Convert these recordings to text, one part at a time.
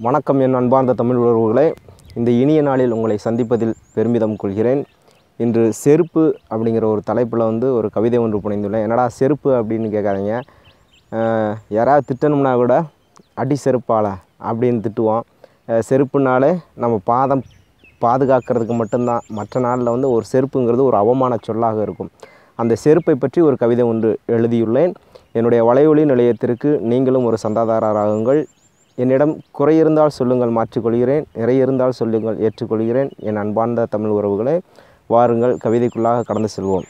வணக்கம் என் அன்பார்ந்த தமிழ் உறவுகளே இந்த இனிய நாளில் உங்களை சந்திப்பதில் பெருமிதம் கொள்கிறேன் இன்று செருப்பு அப்படிங்கிற ஒரு தலைப்பில் வந்து ஒரு கவிதை ஒன்று புனைந்துள்ளேன் என்னடா செருப்பு அப்படின்னு கேட்காதீங்க அஹ், யாராவது திட்டணும்னா கூட அடி செருப்பால அப்படின்னு திட்டுவோம் அஹ், செருப்புனாலே நம்ம பாதம் பாதுகாக்கிறதுக்கு மட்டும்தான் மற்ற நாளில் வந்து ஒரு செருப்புங்கிறது ஒரு அவமான சொல்லாக இருக்கும் அந்த செருப்பை பற்றி ஒரு கவிதை ஒன்று எழுதியுள்ளேன் என்னுடைய வலையொலி நிலையத்திற்கு நீங்களும் ஒரு சந்தாதாரராகுங்கள் என்னிடம் குறை இருந்தால் சொல்லுங்கள் மாற்றிக்கொள்கிறேன் நிறை இருந்தால் சொல்லுங்கள் ஏற்றுக்கொள்கிறேன் என் அன்பார்ந்த தமிழ் உறவுகளே வாருங்கள் கவிதைக்குள்ளாக கடந்து செல்வோம்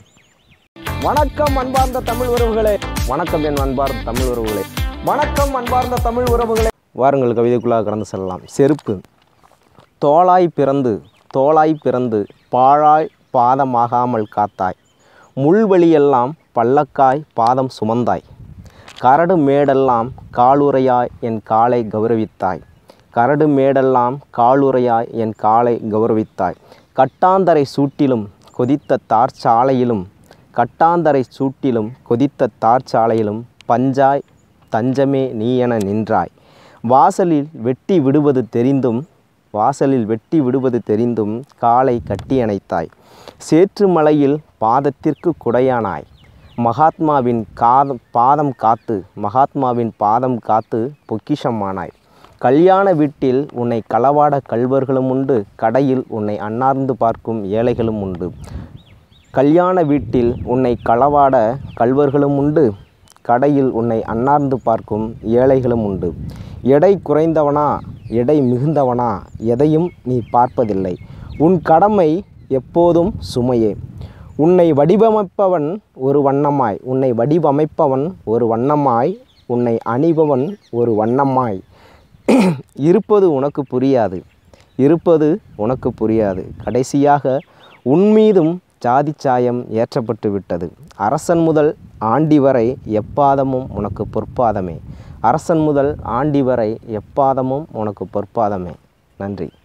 வணக்கம் அன்பார்ந்த தமிழ் உறவுகளே வணக்கம் என் அன்பார்ந்த தமிழ் உறவுகளே வணக்கம் அன்பார்ந்த தமிழ் உறவுகளே வாருங்கள் கவிதைக்குள்ளாக கடந்து செல்லலாம் செருப்பு தோளாய் பிறந்து தோளாய் பிறந்து பாழாய் பாதமாகாமல் காத்தாய் முள்வெளியெல்லாம் பள்ளக்காய் பாதம் சுமந்தாய் கரடு மேடெல்லாம் காலுறையாய் என் காலை கௌரவித்தாய் கரடு மேடெல்லாம் காலுறையாய் என் காலை கௌரவித்தாய் கட்டாந்தரை சூட்டிலும் கொதித்த தார்ச்சாலையிலும் கட்டாந்தரை சூட்டிலும் கொதித்த தார்ச்சாலையிலும் பஞ்சாய் தஞ்சமே நீ என நின்றாய் வாசலில் வெட்டி விடுவது தெரிந்தும் வாசலில் வெட்டி விடுவது தெரிந்தும் காலை கட்டி அணைத்தாய் சேற்று மலையில் பாதத்திற்கு குடையானாய் மகாத்மாவின் காதம் பாதம் காத்து மகாத்மாவின் பாதம் காத்து பொக்கிஷமானாய் கல்யாண வீட்டில் உன்னை களவாட கள்வர்களும் உண்டு கடையில் உன்னை அன்னார்ந்து பார்க்கும் ஏழைகளும் உண்டு கல்யாண வீட்டில் உன்னை களவாட கள்வர்களும் உண்டு கடையில் உன்னை அன்னார்ந்து பார்க்கும் ஏழைகளும் உண்டு எடை குறைந்தவனா எடை மிகுந்தவனா எதையும் நீ பார்ப்பதில்லை உன் கடமை எப்போதும் சுமையே உன்னை வடிவமைப்பவன் ஒரு வண்ணமாய் உன்னை வடிவமைப்பவன் ஒரு வண்ணமாய் உன்னை அணிபவன் ஒரு வண்ணமாய் இருப்பது உனக்கு புரியாது இருப்பது உனக்கு புரியாது கடைசியாக உன்மீதும் ஜாதி சாயம் ஏற்றப்பட்டு விட்டது அரசன் முதல் ஆண்டி வரை எப்பாதமும் உனக்கு பொற்பாதமே அரசன் முதல் ஆண்டி வரை எப்பாதமும் உனக்கு பொற்பாதமே நன்றி